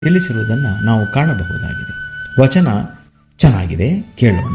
ತಿಳಿಸಿರುವುದನ್ನು ನಾವು ಕಾಣಬಹುದಾಗಿದೆ ವಚನ ಚೆನ್ನಾಗಿದೆ ಕೇಳೋಣ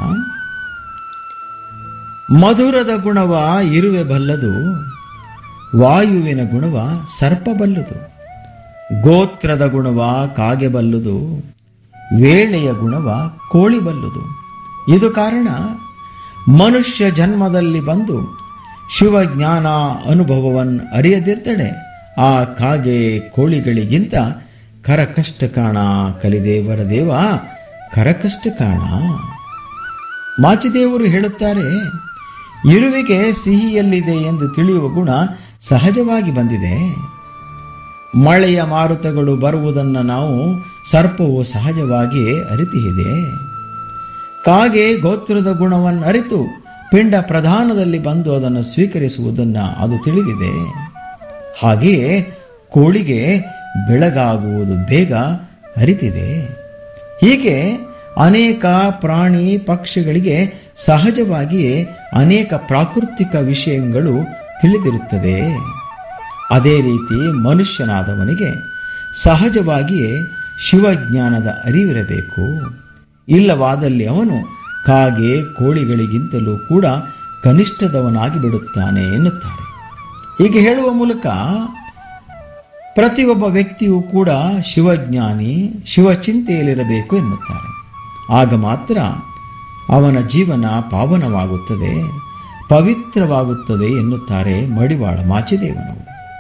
ಮಧುರದ ಗುಣವ ಇರುವೆ ಬಲ್ಲದು ವಾಯುವಿನ ಗುಣವ ಸರ್ಪ ಬಲ್ಲುದು ಗೋತ್ರದ ಗುಣವ ಕಾಗೆ ಬಲ್ಲುದು ವೇಳೆಯ ಗುಣವ ಕೋಳಿ ಬಲ್ಲುದು ಇದು ಕಾರಣ ಮನುಷ್ಯ ಜನ್ಮದಲ್ಲಿ ಬಂದು ಶಿವಜ್ಞಾನ ಅನುಭವವನ್ನು ಅರಿಯದಿರ್ತಡೆ ಆ ಕಾಗೆ ಕೋಳಿಗಳಿಗಿಂತ ಕರಕಷ್ಟ ಕಾಣ ಕಲಿದೇವರ ದೇವ ಕರಕಷ್ಟ ಕಾಣ ಮಾಚಿದೇವರು ಹೇಳುತ್ತಾರೆ ಇರುವಿಗೆ ಸಿಹಿಯಲ್ಲಿದೆ ಎಂದು ತಿಳಿಯುವ ಗುಣ ಸಹಜವಾಗಿ ಬಂದಿದೆ ಮಳೆಯ ಮಾರುತಗಳು ಬರುವುದನ್ನು ನಾವು ಸರ್ಪವು ಸಹಜವಾಗಿ ಅರಿತಿದೆ ಕಾಗೆ ಗೋತ್ರದ ಗುಣವನ್ನು ಅರಿತು ಪಿಂಡ ಪ್ರಧಾನದಲ್ಲಿ ಬಂದು ಅದನ್ನು ಸ್ವೀಕರಿಸುವುದನ್ನು ಅದು ತಿಳಿದಿದೆ ಹಾಗೆಯೇ ಕೋಳಿಗೆ ಬೆಳಗಾಗುವುದು ಬೇಗ ಅರಿತಿದೆ ಹೀಗೆ ಅನೇಕ ಪ್ರಾಣಿ ಪಕ್ಷಿಗಳಿಗೆ ಸಹಜವಾಗಿಯೇ ಅನೇಕ ಪ್ರಾಕೃತಿಕ ವಿಷಯಗಳು ತಿಳಿದಿರುತ್ತದೆ ಅದೇ ರೀತಿ ಮನುಷ್ಯನಾದವನಿಗೆ ಸಹಜವಾಗಿಯೇ ಶಿವಜ್ಞಾನದ ಅರಿವಿರಬೇಕು ಇಲ್ಲವಾದಲ್ಲಿ ಅವನು ಕಾಗೆ ಕೋಳಿಗಳಿಗಿಂತಲೂ ಕೂಡ ಕನಿಷ್ಠದವನಾಗಿ ಬಿಡುತ್ತಾನೆ ಎನ್ನುತ್ತಾರೆ ಹೀಗೆ ಹೇಳುವ ಮೂಲಕ ಪ್ರತಿಯೊಬ್ಬ ವ್ಯಕ್ತಿಯೂ ಕೂಡ ಶಿವಜ್ಞಾನಿ ಶಿವಚಿಂತೆಯಲ್ಲಿರಬೇಕು ಎನ್ನುತ್ತಾರೆ ಆಗ ಮಾತ್ರ ಅವನ ಜೀವನ ಪಾವನವಾಗುತ್ತದೆ ಪವಿತ್ರವಾಗುತ್ತದೆ ಎನ್ನುತ್ತಾರೆ ಮಡಿವಾಳ ಮಾಚಿದೇವನವರು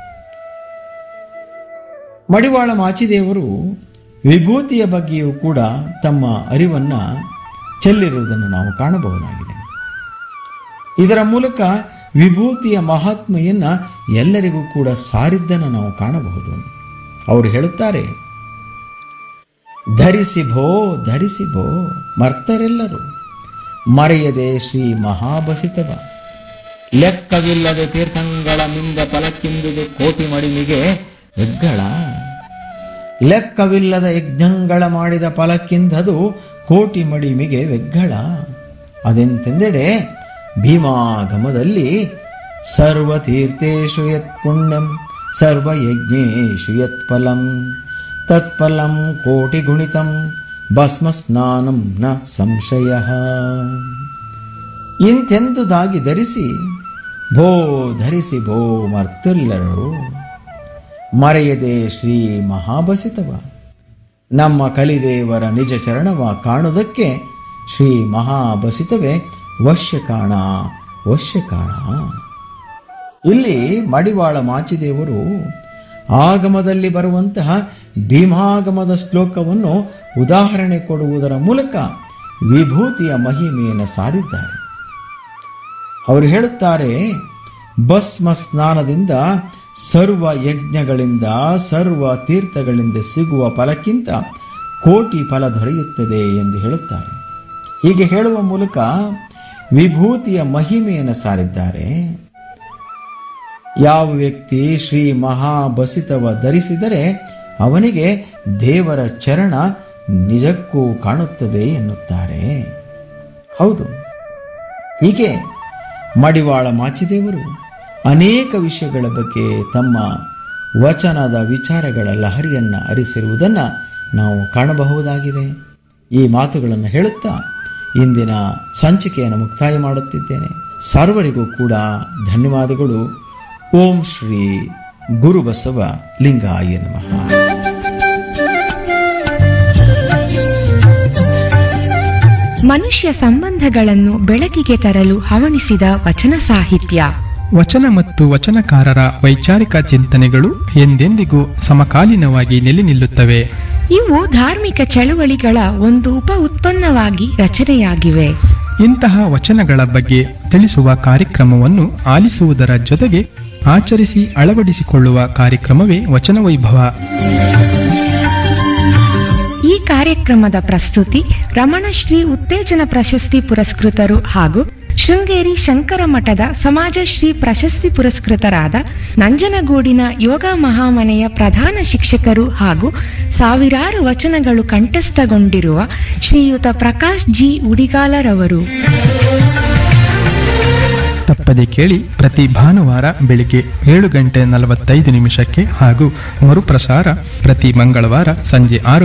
ಮಡಿವಾಳ ಮಾಚಿದೇವರು ವಿಭೂತಿಯ ಬಗ್ಗೆಯೂ ಕೂಡ ತಮ್ಮ ಅರಿವನ್ನು ಚೆಲ್ಲಿರುವುದನ್ನು ನಾವು ಕಾಣಬಹುದಾಗಿದೆ ಇದರ ಮೂಲಕ ವಿಭೂತಿಯ ಮಹಾತ್ಮೆಯನ್ನ ಎಲ್ಲರಿಗೂ ಕೂಡ ಸಾರಿದ್ದನ್ನು ನಾವು ಕಾಣಬಹುದು ಅವರು ಹೇಳುತ್ತಾರೆ ಧರಿಸಿ ಭೋ ಧರಿಸಿ ಭೋ ಮರ್ತರೆಲ್ಲರೂ ಮರೆಯದೆ ಶ್ರೀ ಮಹಾಬಸಿತವ ಲೆಕ್ಕವಿಲ್ಲದೆ ತೀರ್ಥಂಗಳ ಮಿಂದ ಫಲಕ್ಕಿಂದುದು ಕೋಟಿ ಮಡಿಮಿಗೆ ಹೆಗ್ಗಳ ಲೆಕ್ಕವಿಲ್ಲದ ಯಜ್ಞಗಳ ಮಾಡಿದ ಫಲಕ್ಕಿಂದದು ಕೋಟಿ ಮಡಿಮಿಗೆ ವೆಗ್ಗಳ ಅದೆಂತೆಂದೆಡೆ ಭೀಮಾಗಮದಲ್ಲಿ ಸರ್ವತೀರ್ಥೇಶು ಯತ್ ಪುಣ್ಯಂ ಸರ್ವಯಜ್ಞೇಶು ಯತ್ ಫಲಂ ತತ್ಫಲಂ ಕೋಟಿ ಗುಣಿತಂ ಭಸ್ಮ ಸ್ನಾನಂ ನ ಸಂಶಯ ಇಂತೆಂದುದಾಗಿ ಧರಿಸಿ ಭೋ ಧರಿಸಿ ಭೋ ಮರ್ತುಲ್ಲರು ಮರೆಯದೆ ಶ್ರೀ ಮಹಾಬಸಿತವ ನಮ್ಮ ಕಲಿದೇವರ ನಿಜ ಚರಣವ ಕಾಣುವುದಕ್ಕೆ ಶ್ರೀ ಮಹಾಬಸಿತವೇ ವಶ್ಯ ಕಾಣ ವಶ್ಯ ಕಾಣ ಇಲ್ಲಿ ಮಡಿವಾಳ ಮಾಚಿದೇವರು ಆಗಮದಲ್ಲಿ ಬರುವಂತಹ ಭೀಮಾಗಮದ ಶ್ಲೋಕವನ್ನು ಉದಾಹರಣೆ ಕೊಡುವುದರ ಮೂಲಕ ವಿಭೂತಿಯ ಮಹಿಮೆಯನ್ನು ಸಾರಿದ್ದಾರೆ ಅವರು ಹೇಳುತ್ತಾರೆ ಭಸ್ಮ ಸ್ನಾನದಿಂದ ಸರ್ವ ಯಜ್ಞಗಳಿಂದ ಸರ್ವ ತೀರ್ಥಗಳಿಂದ ಸಿಗುವ ಫಲಕ್ಕಿಂತ ಕೋಟಿ ಫಲ ದೊರೆಯುತ್ತದೆ ಎಂದು ಹೇಳುತ್ತಾರೆ ಹೀಗೆ ಹೇಳುವ ಮೂಲಕ ವಿಭೂತಿಯ ಮಹಿಮೆಯನ್ನು ಸಾರಿದ್ದಾರೆ ಯಾವ ವ್ಯಕ್ತಿ ಶ್ರೀ ಮಹಾಬಸಿತವ ಧರಿಸಿದರೆ ಅವನಿಗೆ ದೇವರ ಚರಣ ನಿಜಕ್ಕೂ ಕಾಣುತ್ತದೆ ಎನ್ನುತ್ತಾರೆ ಹೌದು ಹೀಗೆ ಮಡಿವಾಳ ಮಾಚಿದೇವರು ಅನೇಕ ವಿಷಯಗಳ ಬಗ್ಗೆ ತಮ್ಮ ವಚನದ ವಿಚಾರಗಳ ಲಹರಿಯನ್ನು ಅರಿಸಿರುವುದನ್ನು ನಾವು ಕಾಣಬಹುದಾಗಿದೆ ಈ ಮಾತುಗಳನ್ನು ಹೇಳುತ್ತಾ ಇಂದಿನ ಸಂಚಿಕೆಯನ್ನು ಮುಕ್ತಾಯ ಮಾಡುತ್ತಿದ್ದೇನೆ ಸರ್ವರಿಗೂ ಕೂಡ ಧನ್ಯವಾದಗಳು ಓಂ ಶ್ರೀ ಗುರುಬಸವ ಲಿಂಗಾಯ ನಮಃ ಮನುಷ್ಯ ಸಂಬಂಧಗಳನ್ನು ಬೆಳಕಿಗೆ ತರಲು ಹವಣಿಸಿದ ವಚನ ಸಾಹಿತ್ಯ ವಚನ ಮತ್ತು ವಚನಕಾರರ ವೈಚಾರಿಕ ಚಿಂತನೆಗಳು ಎಂದೆಂದಿಗೂ ಸಮಕಾಲೀನವಾಗಿ ನೆಲೆ ನಿಲ್ಲುತ್ತವೆ ಇವು ಧಾರ್ಮಿಕ ಚಳುವಳಿಗಳ ಒಂದು ಉಪ ಉತ್ಪನ್ನವಾಗಿ ರಚನೆಯಾಗಿವೆ ಇಂತಹ ವಚನಗಳ ಬಗ್ಗೆ ತಿಳಿಸುವ ಕಾರ್ಯಕ್ರಮವನ್ನು ಆಲಿಸುವುದರ ಜೊತೆಗೆ ಆಚರಿಸಿ ಅಳವಡಿಸಿಕೊಳ್ಳುವ ಕಾರ್ಯಕ್ರಮವೇ ವಚನ ವೈಭವ ಈ ಕಾರ್ಯಕ್ರಮದ ಪ್ರಸ್ತುತಿ ರಮಣಶ್ರೀ ಉತ್ತೇಜನ ಪ್ರಶಸ್ತಿ ಪುರಸ್ಕೃತರು ಹಾಗೂ ಶೃಂಗೇರಿ ಶಂಕರ ಮಠದ ಸಮಾಜಶ್ರೀ ಪ್ರಶಸ್ತಿ ಪುರಸ್ಕೃತರಾದ ನಂಜನಗೂಡಿನ ಯೋಗ ಮಹಾಮನೆಯ ಪ್ರಧಾನ ಶಿಕ್ಷಕರು ಹಾಗೂ ಸಾವಿರಾರು ವಚನಗಳು ಕಂಠಸ್ಥಗೊಂಡಿರುವ ಶ್ರೀಯುತ ಪ್ರಕಾಶ್ ಜಿ ಉಡಿಗಾಲರವರು ತಪ್ಪದೆ ಕೇಳಿ ಪ್ರತಿ ಭಾನುವಾರ ಬೆಳಿಗ್ಗೆ ಏಳು ಗಂಟೆ ನಲವತ್ತೈದು ನಿಮಿಷಕ್ಕೆ ಹಾಗೂ ಮರುಪ್ರಸಾರ ಪ್ರತಿ ಮಂಗಳವಾರ ಸಂಜೆ ಆರು